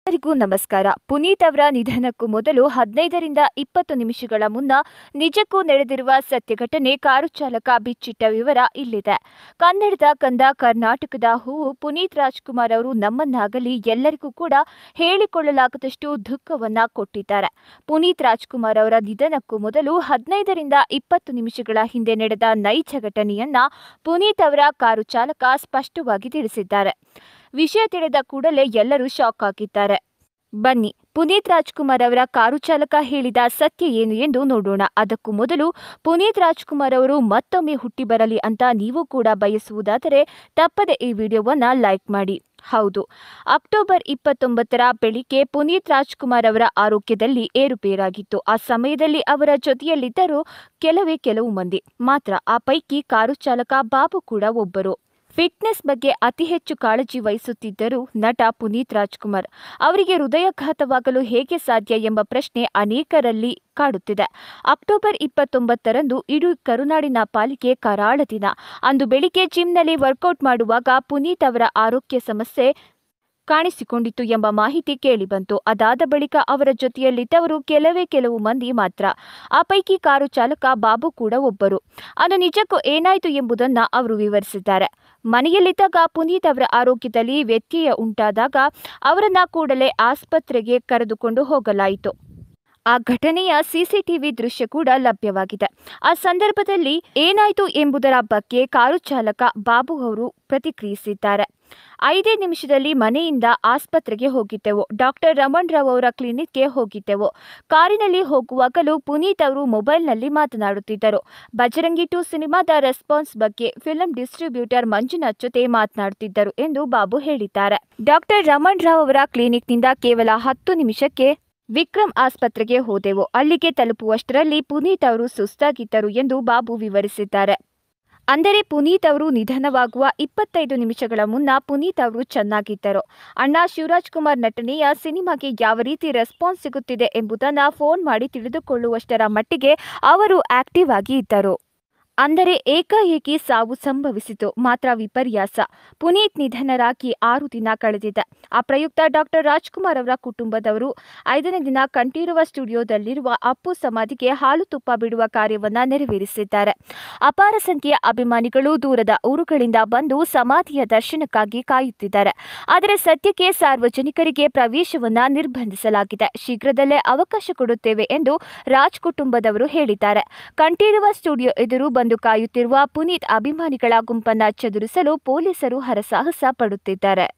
ಎಲ್ಲರಿಗೂ ನಮಸ್ಕಾರ ಪುನೀತ್ ಅವರ ನಿಧನಕ್ಕೂ ಮೊದಲು ಹದಿನೈದರಿಂದ ಇಪ್ಪತ್ತು ನಿಮಿಷಗಳ ಮುನ್ನ ನಿಜಕ್ಕೂ ನಡೆದಿರುವ ಸತ್ಯ ಘಟನೆ ಕಾರು ಚಾಲಕ ಬಿಚ್ಚಿಟ್ಟ ವಿವರ ಇಲ್ಲಿದೆ ಕನ್ನಡದ ಕಂದ ಕರ್ನಾಟಕದ ಹೂವು ಪುನೀತ್ ರಾಜ್ಕುಮಾರ್ ಅವರು ನಮ್ಮನ್ನಾಗಲಿ ಎಲ್ಲರಿಗೂ ಕೂಡ ಹೇಳಿಕೊಳ್ಳಲಾಗದಷ್ಟು ದುಃಖವನ್ನ ಕೊಟ್ಟಿದ್ದಾರೆ ಪುನೀತ್ ರಾಜ್ಕುಮಾರ್ ಅವರ ನಿಧನಕ್ಕೂ ಮೊದಲು ಹದಿನೈದರಿಂದ ಇಪ್ಪತ್ತು ನಿಮಿಷಗಳ ಹಿಂದೆ ನಡೆದ ನೈಜ ಘಟನೆಯನ್ನ ಪುನೀತ್ ಅವರ ಕಾರು ಚಾಲಕ ಸ್ಪಷ್ಟವಾಗಿ ತಿಳಿಸಿದ್ದಾರೆ ವಿಷಯ ತಿಳಿದ ಕೂಡಲೇ ಎಲ್ಲರೂ ಶಾಕ್ ಆಗಿದ್ದಾರೆ ಬನ್ನಿ ಪುನೀತ್ ರಾಜ್ಕುಮಾರ್ ಅವರ ಕಾರು ಚಾಲಕ ಹೇಳಿದ ಸತ್ಯ ಏನು ಎಂದು ನೋಡೋಣ ಅದಕ್ಕೂ ಮೊದಲು ಪುನೀತ್ ರಾಜ್ಕುಮಾರ್ ಅವರು ಮತ್ತೊಮ್ಮೆ ಹುಟ್ಟಿ ಬರಲಿ ಅಂತ ನೀವು ಕೂಡ ಬಯಸುವುದಾದರೆ ತಪ್ಪದೆ ಈ ವಿಡಿಯೋವನ್ನ ಲೈಕ್ ಮಾಡಿ ಹೌದು ಅಕ್ಟೋಬರ್ ಇಪ್ಪತ್ತೊಂಬತ್ತರ ಬೆಳಿಗ್ಗೆ ಪುನೀತ್ ರಾಜ್ಕುಮಾರ್ ಅವರ ಆರೋಗ್ಯದಲ್ಲಿ ಏರುಪೇರಾಗಿತ್ತು ಆ ಸಮಯದಲ್ಲಿ ಅವರ ಜೊತೆಯಲ್ಲಿದ್ದರು ಕೆಲವೇ ಕೆಲವು ಮಂದಿ ಮಾತ್ರ ಆ ಪೈಕಿ ಕಾರು ಚಾಲಕ ಬಾಬು ಕೂಡ ಒಬ್ಬರು ಫಿಟ್ನೆಸ್ ಬಗ್ಗೆ ಅತಿ ಹೆಚ್ಚು ಕಾಳಜಿ ವಹಿಸುತ್ತಿದ್ದರು ನಟ ಪುನೀತ್ ರಾಜ್ಕುಮಾರ್ ಅವರಿಗೆ ಹೃದಯಾಘಾತವಾಗಲು ಹೇಗೆ ಸಾಧ್ಯ ಎಂಬ ಪ್ರಶ್ನೆ ಅನೇಕರಲ್ಲಿ ಕಾಡುತ್ತಿದೆ ಅಕ್ಟೋಬರ್ ಇಪ್ಪತ್ತೊಂಬತ್ತರಂದು ಇಡೀ ಕರುನಾಡಿನ ಪಾಲಿಕೆ ಕರಾಳ ದಿನ ಅಂದು ಬೆಳಿಗ್ಗೆ ಜಿಮ್ನಲ್ಲಿ ವರ್ಕೌಟ್ ಮಾಡುವಾಗ ಪುನೀತ್ ಅವರ ಆರೋಗ್ಯ ಸಮಸ್ಯೆ ಕಾಣಿಸಿಕೊಂಡಿತು ಎಂಬ ಮಾಹಿತಿ ಕೇಳಿಬಂತು ಅದಾದ ಬಳಿಕ ಅವರ ಜೊತೆಯಲ್ಲಿದ್ದವರು ಕೆಲವೇ ಕೆಲವು ಮಂದಿ ಮಾತ್ರ ಆ ಪೈಕಿ ಕಾರು ಚಾಲಕ ಬಾಬು ಕೂಡ ಒಬ್ಬರು ಅದು ನಿಜಕ್ಕೂ ಏನಾಯಿತು ಎಂಬುದನ್ನು ಅವರು ವಿವರಿಸಿದ್ದಾರೆ ಮನೆಯಲ್ಲಿದ್ದಾಗ ಪುನೀತ್ ಅವರ ಆರೋಗ್ಯದಲ್ಲಿ ವ್ಯತ್ಯಯ ಉಂಟಾದಾಗ ಅವರನ್ನ ಕೂಡಲೇ ಆಸ್ಪತ್ರೆಗೆ ಕರೆದುಕೊಂಡು ಹೋಗಲಾಯಿತು ಆ ಘಟನೆಯ ಸಿಸಿಟಿವಿ ದೃಶ್ಯ ಕೂಡ ಲಭ್ಯವಾಗಿದೆ ಆ ಸಂದರ್ಭದಲ್ಲಿ ಏನಾಯಿತು ಎಂಬುದರ ಬಗ್ಗೆ ಕಾರು ಚಾಲಕ ಬಾಬು ಅವರು ಪ್ರತಿಕ್ರಿಯಿಸಿದ್ದಾರೆ ಐದೇ ನಿಮಿಷದಲ್ಲಿ ಮನೆಯಿಂದ ಆಸ್ಪತ್ರೆಗೆ ಹೋಗಿದ್ದೆವು ಡಾಕ್ಟರ್ ರಮಣ್ ರಾವ್ ಅವರ ಕ್ಲಿನಿಕ್ಗೆ ಹೋಗಿದ್ದೆವು ಕಾರಿನಲ್ಲಿ ಹೋಗುವಾಗಲೂ ಪುನೀತ್ ಅವರು ಮೊಬೈಲ್ನಲ್ಲಿ ಮಾತನಾಡುತ್ತಿದ್ದರು ಬಜರಂಗಿ ಟು ಸಿನಿಮಾದ ರೆಸ್ಪಾನ್ಸ್ ಬಗ್ಗೆ ಫಿಲ್ಮ್ ಡಿಸ್ಟ್ರಿಬ್ಯೂಟರ್ ಮಂಜುನಾಥ್ ಜೊತೆ ಮಾತನಾಡುತ್ತಿದ್ದರು ಎಂದು ಬಾಬು ಹೇಳಿದ್ದಾರೆ ಡಾಕ್ಟರ್ ರಮಣ್ ರಾವ್ ಅವರ ಕ್ಲಿನಿಕ್ನಿಂದ ಕೇವಲ ಹತ್ತು ನಿಮಿಷಕ್ಕೆ ವಿಕ್ರಮ್ ಆಸ್ಪತ್ರೆಗೆ ಹೋದೆವು ಅಲ್ಲಿಗೆ ತಲುಪುವಷ್ಟರಲ್ಲಿ ಪುನೀತ್ ಅವರು ಸುಸ್ತಾಗಿದ್ದರು ಎಂದು ಬಾಬು ವಿವರಿಸಿದ್ದಾರೆ ಅಂದರೆ ಪುನೀತ್ ಅವರು ನಿಧನವಾಗುವ ಇಪ್ಪತ್ತೈದು ನಿಮಿಷಗಳ ಮುನ್ನ ಪುನೀತ್ ಅವರು ಚೆನ್ನಾಗಿದ್ದರು ಅಣ್ಣ ಶಿವರಾಜ್ ಕುಮಾರ್ ನಟನೆಯ ಸಿನಿಮಾಗೆ ಯಾವ ರೀತಿ ರೆಸ್ಪಾನ್ಸ್ ಸಿಗುತ್ತಿದೆ ಎಂಬುದನ್ನು ಫೋನ್ ಮಾಡಿ ತಿಳಿದುಕೊಳ್ಳುವಷ್ಟರ ಮಟ್ಟಿಗೆ ಅವರು ಆಕ್ಟಿವ್ ಆಗಿ ಇದ್ದರು ಅಂದರೆ ಏಕಾಏಕಿ ಸಾವು ಸಂಭವಿಸಿತು ಮಾತ್ರ ವಿಪರ್ಯಾಸ ಪುನೀತ್ ನಿಧನರಾಗಿ ಆರು ದಿನ ಕಳೆದಿದೆ ಆ ಪ್ರಯುಕ್ತ ಡಾಕ್ಟರ್ ರಾಜ್ಕುಮಾರ್ ಅವರ ಕುಟುಂಬದವರು ಐದನೇ ದಿನ ಕಂಠೀರವ ಸ್ಟುಡಿಯೋದಲ್ಲಿರುವ ಅಪ್ಪು ಸಮಾಧಿಗೆ ಹಾಲು ತುಪ್ಪ ಬಿಡುವ ಕಾರ್ಯವನ್ನ ನೆರವೇರಿಸಿದ್ದಾರೆ ಅಪಾರ ಸಂಖ್ಯೆಯ ಅಭಿಮಾನಿಗಳು ದೂರದ ಊರುಗಳಿಂದ ಬಂದು ಸಮಾಧಿಯ ದರ್ಶನಕ್ಕಾಗಿ ಕಾಯುತ್ತಿದ್ದಾರೆ ಆದರೆ ಸದ್ಯಕ್ಕೆ ಸಾರ್ವಜನಿಕರಿಗೆ ಪ್ರವೇಶವನ್ನ ನಿರ್ಬಂಧಿಸಲಾಗಿದೆ ಶೀಘ್ರದಲ್ಲೇ ಅವಕಾಶ ಕೊಡುತ್ತೇವೆ ಎಂದು ರಾಜ್ ಕುಟುಂಬದವರು ಹೇಳಿದ್ದಾರೆ ಕಂಠೀರವ ಸ್ಟುಡಿಯೋ ಎದುರು ಬಂದು ಕಾಯುತ್ತಿರುವ ಪುನೀತ್ ಅಭಿಮಾನಿಗಳ ಗುಂಪನ್ನ ಚದುರಿಸಲು ಪೊಲೀಸರು ಹರಸಾಹಸ ಪಡುತ್ತಿದ್ದಾರೆ